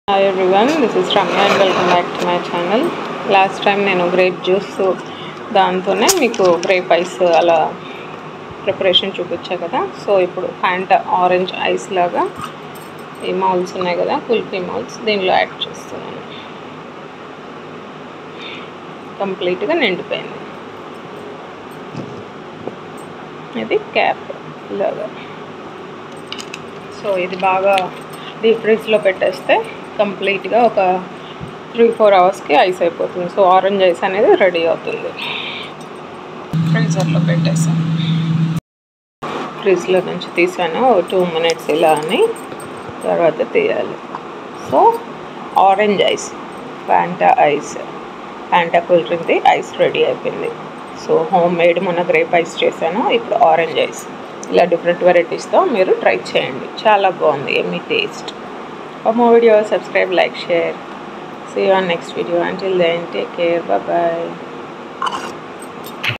Hi everyone this is Ramya and welcome back to my channel last time నేను grape juice దాంతోనే మీకు grape ice అలా preparation చూపించా కదా సో ఇప్పుడు ఫ్యాంటా ఆరెంజ్ ఐస్ లాగా ఈ మాల్స్ ఉన్నాయి కదా కుల్ఫీ మాల్స్ దీనిలో యాడ్ చేస్తున్నాను కంప్లీట్గా నిండిపోయింది ఇది క్యాప్ ఇలాగా సో ఇది బాగా డీప్ ఫ్రిడ్జ్లో పెట్టేస్తే కంప్లీట్గా ఒక త్రీ ఫోర్ అవర్స్కి ఐస్ అయిపోతుంది సో ఆరెంజ్ ఐస్ అనేది రెడీ అవుతుంది ఫ్రీజర్లో పెట్టేసాను ఫ్రిడ్జ్లో నుంచి తీసాను టూ మినిట్స్ ఇలా అని తర్వాత తీయాలి so orange ice Fanta ice Fanta cool డ్రింక్ది ఐస్ రెడీ అయిపోయింది సో హోమ్ మేడ్ మొన్న గ్రేప్ ఐస్ చేశాను ఇప్పుడు ఆరెంజ్ ఐస్ ఇలా డిఫరెంట్ వెరైటీస్తో మీరు ట్రై చేయండి చాలా బాగుంది ఎమ్మి taste For more videos, subscribe, like, share. See you on next video. Until then, take care. Bye bye.